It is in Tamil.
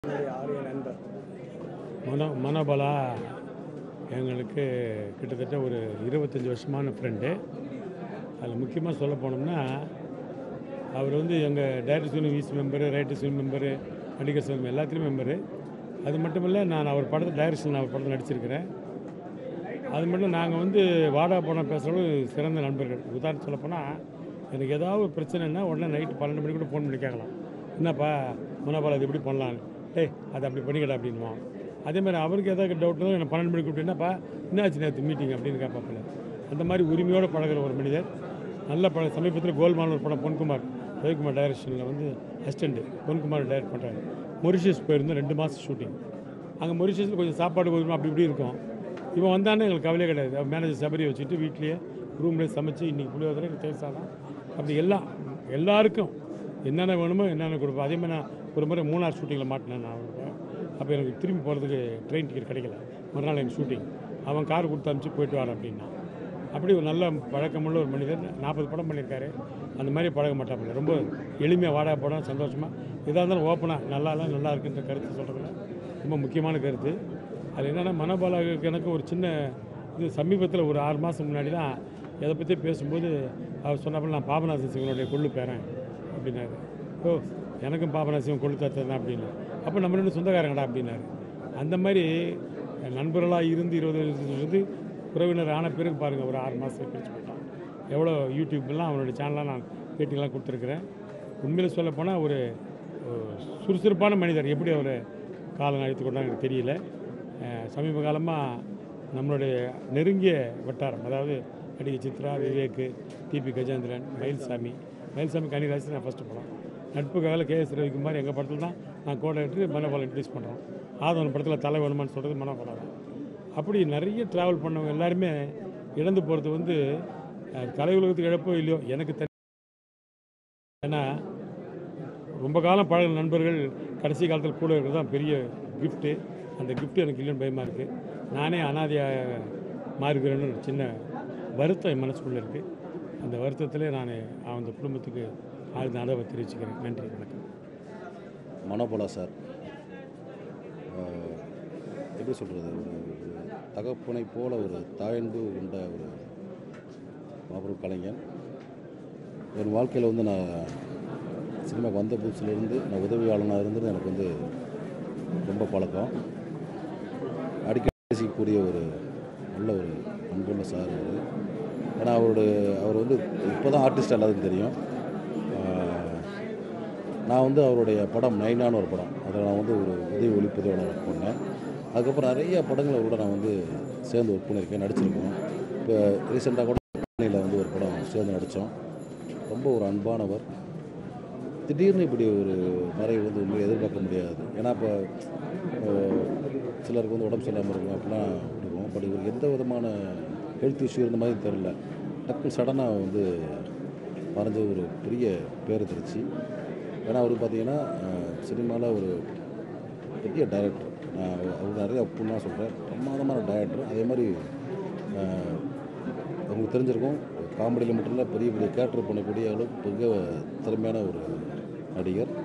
என்னுடைய ஆரிய நண்பர் மனோ மனோபலா எங்களுக்கு கிட்டத்தட்ட ஒரு இருபத்தஞ்சி வருஷமான ஃப்ரெண்டு அதில் முக்கியமாக சொல்ல போனோம்னா அவர் வந்து எங்கள் director union vice member writers union member நடிகர் சங்கம் எல்லாத்துலேயும் மெம்பரு அது மட்டும் இல்லை நான் அவர் படத்தை டைரக்ஷன் அவர் படத்தில் நடிச்சிருக்கிறேன் அது மட்டும் நாங்கள் வந்து வாடா போனால் பேசுகிறவங்க சிறந்த நண்பர்கள் உதாரணம் சொல்லப்போனால் எனக்கு ஏதாவது ஒரு பிரச்சனைன்னா உடனே நைட்டு பன்னெண்டு மணிக்கு கூட ஃபோன் பண்ணி கேட்கலாம் என்னப்பா மனோபால் அது எப்படி பண்ணலாம் டேய் அதை அப்படி பண்ணிக்கடா அப்படின்வான் அதே மாதிரி அவருக்கு ஏதாவது டவுட் இருந்தால் எனக்கு பன்னெண்டு மணிக்கு கூப்பிட்டேன்னாப்பா என்னாச்சு நேற்று மீட்டிங் அப்படின்னு கேட்பாப்பில்ல அந்த மாதிரி உரிமையோடு பழகுற ஒரு மனிதர் நல்ல பட சமீபத்தில் கோல்மால் ஒரு படம் பொன்குமார் ரவிக்குமார் டைரக்ஷனில் வந்து அசிஸ்டண்ட்டு பொன்குமார் டைரக்ட் பண்ணுறாரு மொரிஷியஸ் போயிருந்தோம் ரெண்டு மாதம் ஷூட்டிங் அங்கே மொரிஷியஸில் கொஞ்சம் சாப்பாடு கொஞ்சம் அப்படி இப்படி இருக்கும் இவன் வந்தானே எங்களுக்கு கவலையே கிடையாது மேனேஜர் சபரி வச்சுட்டு வீட்லேயே ரூம்லேயே சமைச்சு இன்றைக்கி புளியோதரை தயிர் சாதம் அப்படி எல்லாம் எல்லாருக்கும் என்னென்ன வேணுமோ என்னென்ன கொடுப்போம் அதே மாதிரி நான் ஒரு முறை மூணார் ஷூட்டிங்கில் மாட்டினேன் நான் அவனுக்கு அப்போ எனக்கு திரும்பி போகிறதுக்கு ட்ரெயின் டிக்கெட் கிடைக்கல மறுநாள் எனக்கு ஷூட்டிங் அவன் கார் கொடுத்து அனுப்பிச்சு போயிட்டு வரேன் அப்படின்னா அப்படி ஒரு நல்ல பழக்கமுள்ள ஒரு மனிதர் நாற்பது படம் பண்ணியிருக்காரு அந்த மாதிரி பழக மாட்டாப்புல ரொம்ப எளிமையாக வாடகை படம் சந்தோஷமாக எதாக இருந்தாலும் ஓப்பனாக நல்லா இல்லை நல்லா இருக்குன்ற கருத்து சொல்கிறதுல ரொம்ப முக்கியமான கருத்து அது என்னென்னா மனோபாலாவுக்கு எனக்கு ஒரு சின்ன இது சமீபத்தில் ஒரு ஆறு மாதம் முன்னாடி தான் இதை பற்றி பேசும்போது அவர் சொன்னப்போ நான் பாபநாசன் சிவனுடைய கொள்ளு பேரன் அப்படின்னாரு ஓ எனக்கும் பாபநாசன் சிவன் கொள்ளு தாத்தா தான் அப்படின்னு அப்போ நம்ம ரெண்டு சொந்தக்காரங்கடா அப்படின்னாரு அந்த மாதிரி நண்பர்களாக இருந்து இருபது இருந்து உறவினர் ஆன பிறகு பாருங்கள் ஒரு ஆறு மாதம் கழிச்சு போயிட்டான் எவ்வளோ யூடியூப்லாம் அவனுடைய சேனலாக நான் பேட்டிங்கெல்லாம் கொடுத்துருக்குறேன் உண்மையில் சொல்ல போனால் ஒரு ஒரு சுறுசுறுப்பான மனிதர் எப்படி அவர் காலம் அழைத்து கொண்டாங்க எனக்கு தெரியல அஹ் சமீப காலமாக நம்மளுடைய நெருங்கிய வட்டாரம் அதாவது நடிகை சித்ரா விவேக் டிபி கஜேந்திரன் மயில்சாமி மயில்சாமி கனிராசி நான் ஃபஸ்ட்டு படம் நட்புக்காக கே எஸ் ரவிக்குமார் எங்கள் படத்தில் தான் நான் கோடை எடுத்து மனோபாலம் இன்ட்ரடியூஸ் பண்ணுறோம் ஆதவன் படத்தில் தலை வேணுமான்னு சொல்கிறது மனோபாலம் தான் அப்படி நிறைய ட்ராவல் பண்ணவங்க எல்லாருமே இழந்து போகிறது வந்து அஹ், கலை உலகத்துக்கு இழப்போ இல்லையோ எனக்கு தெரி ஏன்னா ரொம்ப காலம் பழகின நண்பர்கள் கடைசி காலத்தில் கூட இருக்கிறது தான் பெரிய கிஃப்ட்டு அந்த கிஃப்ட் எனக்கு இல்லைன்னு பயமாக இருக்குது நானே அனாதையாக மாறுகிறேன்னு ஒரு சின்ன வருத்தம் என் மனசுக்குள்ளே இருக்குது அந்த வருத்தத்திலே நான் அந்த குடும்பத்துக்கு ஆழ்ந்த அளவை தெரிவிச்சுக்கிறேன் நன்றி வணக்கம் மனோபலா சார் ஆஹ், எப்படி சொல்கிறது ஒரு ஒரு தகப்பனை போல ஒரு தாயன்பு கொண்ட ஒரு மாபெரும் கலைஞன் என் வாழ்க்கையில் வந்து நான் சினிமாக்கு வந்த புதுசுலேருந்து நான் உதவியாளனாக இருந்தது எனக்கு வந்து ரொம்ப பழக்கம் அடிக்கடி பேசிக்கக்கூடிய ஒரு நல்ல ஒரு அன்புள்ள சார் அவர் ஏன்னா அவருடைய அவர் வந்து இப்போ தான் ஆர்டிஸ்ட் எல்லாத்துக்கும் தெரியும் ஆஹ், நான் வந்து அவருடைய படம் நைனான்னு ஒரு படம் அதில் நான் வந்து ஒரு உதவி ஒளிப்பதிவாளர் ஒர்க் பண்ணேன் அதுக்கப்புறம் நிறைய படங்கள் அவரோட நான் வந்து சேர்ந்து ஒர்க் பண்ணியிருக்கேன் நடிச்சிருக்கோம் இப்போ ரீசெண்டாக கூட சென்னையில் வந்து ஒரு படம் சேர்ந்து நடித்தோம் ரொம்ப ஒரு அன்பானவர் திடீர்னு இப்படி ஒரு மறைவு வந்து உண்மையை எதிர்பார்க்க முடியாது ஏன்னா இப்போ அஹ், சிலருக்கு வந்து உடம்பு சரியில்லாமல் இருக்கும் அப்படிலாம் இருக்கும் பட் இவருக்கு எந்த விதமான ஹெல்த் இஷ்யூ இருந்த மாதிரி தெரில டக்கு சடனாக வந்து மறைஞ்ச ஒரு பெரிய பேர் திருச்சி ஏன்னா அவர் பார்த்தீங்கன்னா சினிமாவில் ஒரு பெரிய டைரக்டர் நான் அவர் நிறைய அப்புன்னா சொல்கிறேன் பிரமாதமான டைரக்டர் அதே மாதிரி அஹ், உங்களுக்கு தெரிஞ்சிருக்கும் காமெடியில் மட்டும் இல்லை பெரிய பெரிய கேரக்டர் பண்ணக்கூடிய அளவுக்கு மிக திறமையான ஒரு நடிகர்